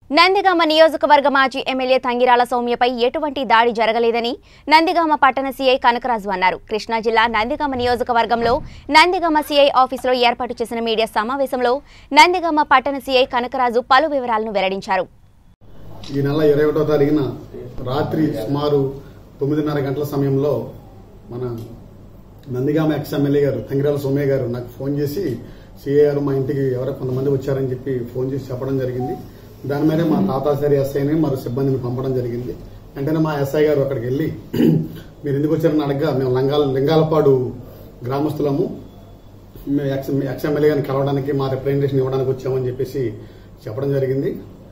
నందిగామ నియోజకవర్గ మాజీ ఎమ్మెల్యే తంగిరాల సౌమ్యపై ఎటువంటి దాడి జరగలేదని నందిగామ పట్టణ సీఐ కనకరాజు అన్నారు కృష్ణా జిల్లా నందిగామ నియోజకవర్గంలో నందిగామ సీఐ ఆఫీసులో ఏర్పాటు చేసిన మీడియా సమావేశంలో నందిగామ పట్టణ సీఐ కనకరాజు పలు వివరాలను వెల్లడించారు ఈ నెల ఇరవై ఒకటో తారీఖున రాత్రి సుమారు తొమ్మిదిన్నర గంటల సమయంలో మన నందిగామ ఎక్స్ ఎమ్మెల్యే గారు తంగిరాల సోమయ్య గారు నాకు ఫోన్ చేసి సిఏ గారు మా ఇంటికి ఎవరో కొంతమంది వచ్చారని చెప్పి ఫోన్ చేసి చెప్పడం జరిగింది దాని మీదే మా తాతాచారి ఎస్ఐని మరో సిబ్బందిని పంపడం జరిగింది వెంటనే మా ఎస్ఐ గారు అక్కడికి వెళ్ళి మీరు ఎందుకు వచ్చారని అడగగా మేము లంగాల లింగాలపాడు గ్రామస్తులము మేము ఎక్స్ ఎక్స్ ఎమ్మెల్యే గారిని కలవడానికి మా రిప్రజెంటేషన్ ఇవ్వడానికి వచ్చామని చెప్పేసి చెప్పడం జరిగింది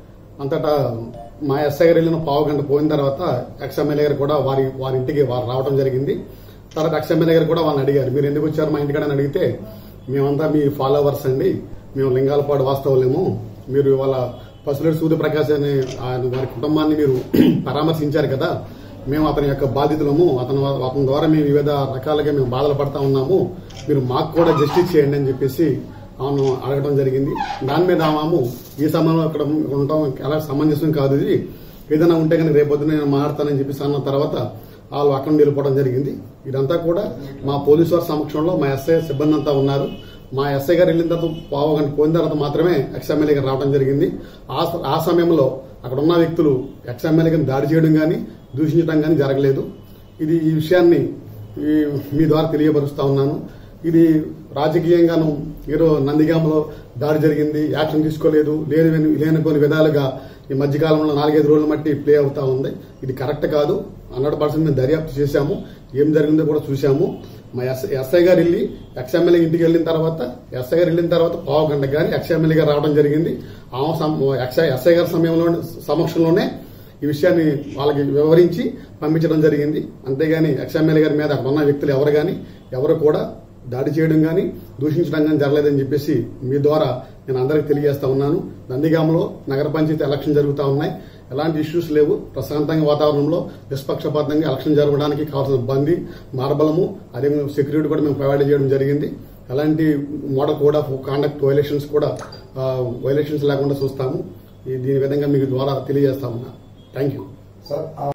అంతటా మా ఎస్ఐ గారు వెళ్ళిన పావు గంట పోయిన తర్వాత ఎక్స్ ఎమ్మెల్యే గారు కూడా వారి వారి ఇంటికి వారు రావడం జరిగింది తర్వాత ఎక్స్ ఎమ్మెల్యే గారు కూడా వాళ్ళని అడిగారు మీరు ఎందుకు వచ్చారు మా ఇంటికాడ అని అడిగితే మేమంతా మీ ఫాలోవర్స్ అండి మేము లింగాలపాడు వాస్తవులేము మీరు వాళ్ళ పసులేడు సూర్యప్రకాశ్ అనే ఆయన వారి కుటుంబాన్ని మీరు పరామర్శించారు కదా మేము అతని యొక్క బాధితులము అతను అతని ద్వారా మేము వివిధ రకాలుగా మేము బాధలు పడతా ఉన్నాము మీరు మాకు కూడా జస్టిస్ చేయండి అని చెప్పేసి ఆమెను అడగడం జరిగింది దాని మీద ఆమె ఈ సమయంలో ఇక్కడ ఉండటం ఎలా సమంజసం కాదు ఇది ఏదైనా ఉంటే కనుక రేపొద్దున నేను మాట్లాడతానని చెప్పేసి అన్న తర్వాత వాళ్ళు అక్కడ నుండి వెళ్ళిపోవడం జరిగింది ఇదంతా కూడా మా పోలీసు వారి సమక్షంలో మా ఎస్ఐ సిబ్బంది అంతా ఉన్నారు మా ఎస్ఐ గారు వెళ్ళిన తర్వాత పావు గంట పోయిన తర్వాత మాత్రమే ఎక్స్ ఎమ్మెల్యే గారు రావడం జరిగింది ఆ ఆ సమయంలో అక్కడ ఉన్న వ్యక్తులు ఎక్స్ ఎమ్మెల్యే గారిని దాడి చేయడం కానీ దూషించడం కానీ జరగలేదు ఇది ఈ విషయాన్ని ఈ మీ ద్వారా తెలియపరుస్తా ఉన్నాను ఇది రాజకీయంగాను ఏదో నందిగామలో దాడి జరిగింది యాక్షన్ తీసుకోలేదు లేని లేని కొన్ని విధాలుగా ఈ మధ్యకాలంలో నాలుగైదు రోజుల మట్టి ప్లే అవుతా ఉంది ఇది కరెక్ట్ కాదు హండ్రెడ్ పర్సెంట్ మేము దర్యాప్తు చేశాము ఏం జరిగిందో కూడా చూశాము మా ఎస్ ఎస్ఐ గారు వెళ్ళి ఎక్స్ఎమ్మెల్యే ఇంటికి వెళ్ళిన తర్వాత ఎస్ఐ గారు వెళ్ళిన తర్వాత పావు గంట కానీ ఎక్స్ఎమ్మెల్యే గారు రావడం జరిగింది ఆమె సం- ఎక్స్ఐ ఎస్ఐ గారి సమయంలో సమక్షంలోనే ఈ విషయాన్ని వాళ్ళకి వివరించి పంపించడం జరిగింది అంతేగాని ఎక్స్ఎమ్మెల్యే గారి మీద అక్కడ ఉన్న వ్యక్తులు ఎవరు కానీ ఎవరు కూడా దాడి చేయడం కానీ దూషించడం కానీ జరగలేదని చెప్పేసి మీ ద్వారా నేను అందరికీ తెలియజేస్తా ఉన్నాను నందిగామలో నగర పంచాయతీ ఎలక్షన్ జరుగుతూ ఉన్నాయి ఎలాంటి ఇష్యూస్ లేవు ప్రశాంతంగా వాతావరణంలో నిష్పక్షపాతంగా ఎలక్షన్ జరగడానికి కావాల్సిన బందీ మార్బలము అదే సెక్యూరిటీ కూడా మేము ప్రొవైడ్ చేయడం జరిగింది ఎలాంటి model code of conduct violations కూడా వైలేషన్స్ లేకుండా చూస్తాము ఈ- దీని విధంగా మీకు ద్వారా తెలియజేస్తా ఉన్నా థ్యాంక్ యూ సార్